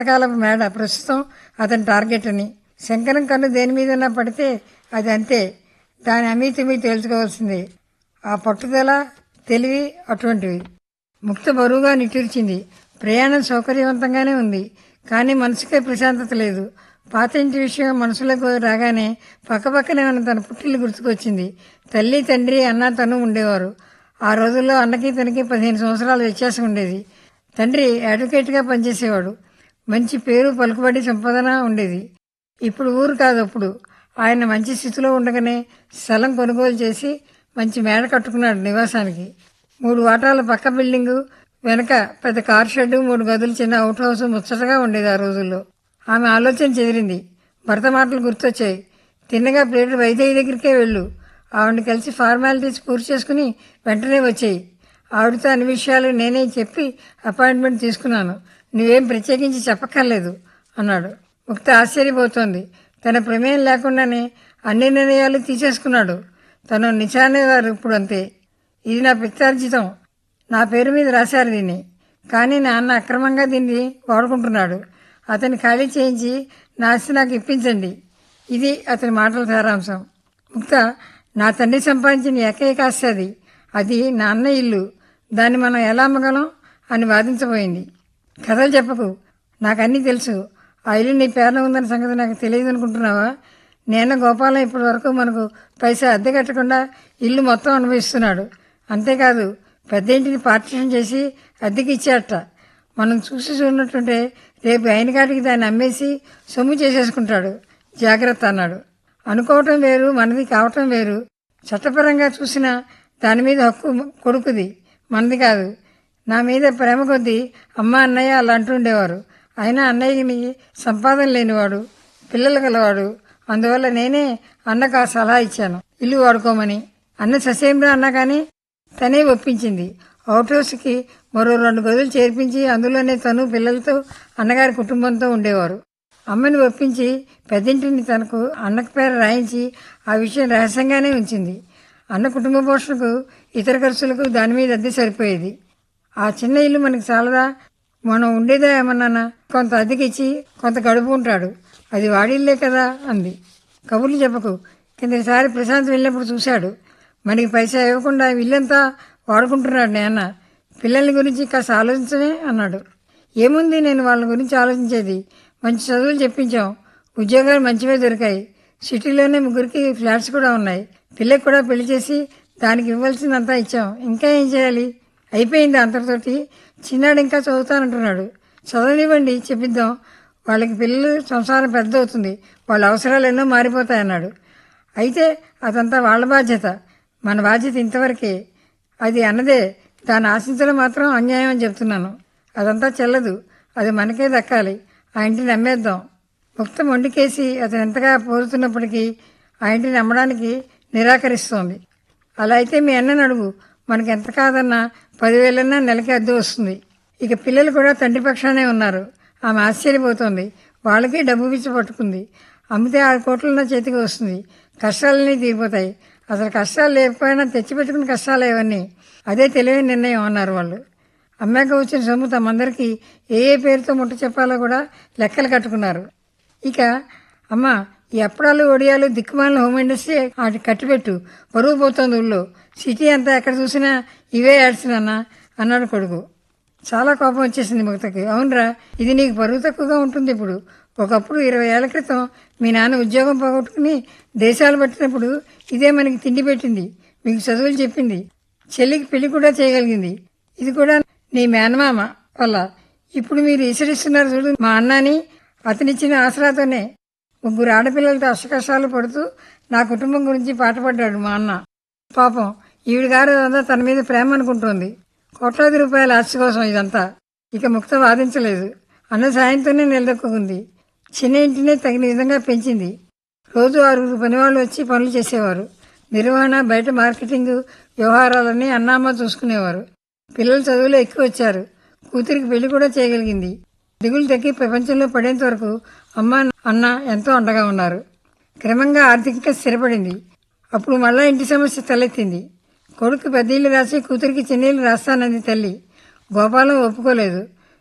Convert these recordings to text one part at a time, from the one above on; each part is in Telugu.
కాలపు మేడ ప్రస్తుతం అతని టార్గెట్ అని శంకరం కన్ను దేని మీదన్నా పడితే అది అంతే దాని అమీతుమీ తేల్చుకోవాల్సిందే ఆ పట్టుదల తెలివి అటువంటివి ముక్త బరువుగా నిట్టూర్చింది ప్రయాణం సౌకర్యవంతంగానే ఉంది కానీ మనసుకే ప్రశాంతత లేదు పాత ఇంటి విషయం మనసులోకి రాగానే పక్కపక్కనే ఉన్న తన పుట్టిల్లు గుర్తుకొచ్చింది తల్లి తండ్రి అన్న తను ఉండేవారు ఆ రోజుల్లో అన్నకి తనకి పదిహేను సంవత్సరాల వ్యత్యాసం ఉండేది తండ్రి అడ్వకేట్గా పనిచేసేవాడు మంచి పేరు పలుకుబడి సంపాదన ఉండేది ఇప్పుడు ఊరు కాదు అప్పుడు ఆయన మంచి స్థితిలో ఉండగానే స్థలం కొనుగోలు చేసి మంచి మేడ కట్టుకున్నాడు నివాసానికి మూడు వాటాల పక్క బిల్డింగు వెనక పెద్ద కార్ షెడ్ మూడు గదులు చిన్న అవుట్ హౌస్ ముచ్చటగా ఉండేది ఆ రోజుల్లో ఆమె ఆలోచన చెదిరింది భర్త మాటలు గుర్తొచ్చాయి తిన్నగా ప్లేటు వైద్య దగ్గరికే వెళ్ళు ఆవిడని కలిసి ఫార్మాలిటీస్ పూర్తి చేసుకుని వెంటనే వచ్చాయి ఆవిడతో అన్ని విషయాలు నేనే చెప్పి అపాయింట్మెంట్ తీసుకున్నాను నువ్వేం ప్రత్యేకించి చెప్పక్కర్లేదు అన్నాడు ముక్త ఆశ్చర్యపోతోంది తన ప్రమేయం లేకుండానే అన్ని నిర్ణయాలు తీసేసుకున్నాడు తను నిశానే గారు ఇప్పుడు అంతే ఇది నా పిత్తార్జితం నా పేరు మీద రాశారు దీన్ని కానీ నాన్న అక్రమంగా దీన్ని వాడుకుంటున్నాడు అతన్ని ఖాళీ చేయించి నా ఆస్తి నాకు ఇప్పించండి ఇది అతని మాటల సారాంశం ముక్త నా తండ్రి సంపాదించిన ఏకైక ఆస్తి అది అది నా అన్న ఇల్లు దాన్ని మనం ఎలా అమ్మగలం అని వాదించబోయింది కథలు చెప్పకు నాకన్నీ తెలుసు ఆ ఇల్లు నీ పేరున ఉందన్న సంగతి నాకు తెలియదు అనుకుంటున్నావా నేను గోపాలం ఇప్పటి వరకు మనకు పైసా అద్దె కట్టకుండా ఇల్లు మొత్తం అనుభవిస్తున్నాడు అంతేకాదు పెద్ద ఇంటిని పార్టీషన్ చేసి అద్దెకి ఇచ్చాడట మనం చూసి చూడనట్టుంటే రేపు అయినకాటికి దాన్ని అమ్మేసి సొమ్ము చేసేసుకుంటాడు జాగ్రత్త అన్నాడు అనుకోవటం వేరు మనది కావటం వేరు చట్టపరంగా చూసినా దాని మీద హక్కు కొడుకుది మనది కాదు నా మీద ప్రేమ కొద్దీ అమ్మ అన్నయ్య అలా అంటుండేవారు అయినా అన్నయ్యని సంపాదన లేనివాడు పిల్లలు గలవాడు అందువల్ల నేనే అన్నకు ఆ సలహా ఇచ్చాను ఇల్లు వాడుకోమని అన్న ససేమిరా అన్నా కానీ తనే ఒప్పించింది అవుట్ హౌస్కి మరో రెండు గదులు చేర్పించి అందులోనే తను పిల్లలతో అన్నగారి కుటుంబంతో ఉండేవారు అమ్మని ఒప్పించి పెద్దింటిని తనకు అన్నకు పేరు రాయించి ఆ విషయం రహస్యంగానే ఉంచింది అన్న కుటుంబ పోషణకు ఇతర ఖర్చులకు దాని మీద అద్దె సరిపోయేది ఆ చిన్న ఇల్లు మనకి చాలదా మనం ఉండేదా ఏమన్నానా కొంత అద్దెకిచ్చి కొంత గడుపుకుంటాడు అది వాడిల్లే కదా అంది కబుర్లు చెప్పకు కిందసారి ప్రశాంత్ వెళ్ళినప్పుడు చూశాడు మనకి పైసా ఇవ్వకుండా ఇల్లంతా వాడుకుంటున్నాడు నాన్న పిల్లల గురించి కాస్త ఆలోచించమే అన్నాడు ఏముంది నేను వాళ్ళ గురించి ఆలోచించేది మంచి చదువులు చెప్పించాం ఉద్యోగాలు మంచివే దొరికాయి సిటీలోనే ముగ్గురికి ఫ్లాట్స్ కూడా ఉన్నాయి పిల్లకి కూడా పెళ్లి చేసి దానికి ఇవ్వాల్సిందంతా ఇచ్చాం ఇంకా ఏం చేయాలి అయిపోయింది అంతటితోటి చిన్నాడు ఇంకా చదువుతానంటున్నాడు చదవనివ్వండి చెప్పిద్దాం వాళ్ళకి పిల్లలు సంసారం పెద్ద అవుతుంది వాళ్ళ అవసరాలు ఎన్నో మారిపోతాయన్నాడు అయితే అదంతా వాళ్ళ బాధ్యత మన బాధ్యత ఇంతవరకే అది అన్నదే దాన్ని ఆశించడం మాత్రం అన్యాయం అని చెప్తున్నాను అదంతా చెల్లదు అది మనకే దక్కాలి ఆ ఇంటిని అమ్మేద్దాం ముక్తం మొండికేసి అతను ఎంతగా పోరుతున్నప్పటికీ ఆ ఇంటిని అమ్మడానికి నిరాకరిస్తోంది అలా అయితే మీ అన్నని అడుగు మనకి ఎంత కాదన్నా పదివేలన్నా నెలకి అద్దె వస్తుంది ఇక పిల్లలు కూడా తండ్రి పక్షానే ఉన్నారు ఆమె ఆశ్చర్యపోతోంది వాళ్ళకి డబ్బు పిచ్చి పట్టుకుంది అమ్మితే ఆరు కోట్ల నా చేతికి వస్తుంది కష్టాలన్నీ తీరిపోతాయి అసలు కష్టాలు లేకపోయినా తెచ్చిపెట్టుకున్న కష్టాలు ఇవన్నీ అదే తెలివైన నిర్ణయం అన్నారు వాళ్ళు అమ్మాక వచ్చిన సొమ్ము తమందరికీ ఏ ఏ పేరుతో ముట్ట చెప్పాలో కూడా లెక్కలు కట్టుకున్నారు ఇక అమ్మ ఈ అప్పడాలు ఒడియాలు దిక్కుమాలిన హోమ్ ఇండస్ట్రీ వాటి కట్టిపెట్టు పరువు పోతోంది ఊళ్ళో సిటీ అంతా ఎక్కడ చూసినా ఇవే యాడ్స్ నాన్న అన్నాడు కొడుకు చాలా కోపం వచ్చేసింది ముక్తకి అవునరా ఇది నీకు పరువు తక్కువగా ఉంటుంది ఇప్పుడు ఒకప్పుడు ఇరవై ఏళ్ల క్రితం మీ నాన్న ఉద్యోగం పోగొట్టుకుని దేశాలు పట్టినప్పుడు ఇదే మనకి తిండి పెట్టింది మీకు చదువులు చెప్పింది చెల్లికి పెళ్లి కూడా చేయగలిగింది ఇది కూడా నీ మేనమామ వల్ల ఇప్పుడు మీరు ఈసరిస్తున్నారు చూడు మా అన్నని అతనిచ్చిన ఆసరాతోనే ముగ్గురు ఆడపిల్లలతో అష్టకష్టాలు పడుతూ నా కుటుంబం గురించి పాటపడ్డాడు మా అన్న పాపం ఈవిడ గారు అంతా తన మీద ప్రేమ అనుకుంటోంది కోట్లాది రూపాయల ఆస్తి కోసం ఇదంతా ఇక ముక్త వాదించలేదు అన్న సాయంతోనే నిలదొక్కుంది చిన్న ఇంటినే తగిన విధంగా పెంచింది రోజు ఆరుగురు పనివాళ్ళు వచ్చి పనులు చేసేవారు నిర్వహణ బయట మార్కెటింగ్ వ్యవహారాలన్నీ అన్నామ్మ చూసుకునేవారు పిల్లలు చదువులో ఎక్కువ వచ్చారు కూతురికి పెళ్లి కూడా చేయగలిగింది దిగులు తగ్గి ప్రపంచంలో పడేంత వరకు అమ్మ అన్న ఎంతో అండగా ఉన్నారు క్రమంగా ఆర్థికంగా స్థిరపడింది అప్పుడు మళ్ళా ఇంటి సమస్య తలెత్తింది కొడుకు పెద్ద ఇల్లు రాసి కూతురికి చిన్న ఇల్లు రాస్తానంది తల్లి గోపాలం ఒప్పుకోలేదు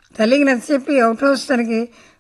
తల్లికి నచ్చ చెప్పి అవుట్ హౌస్ తనకి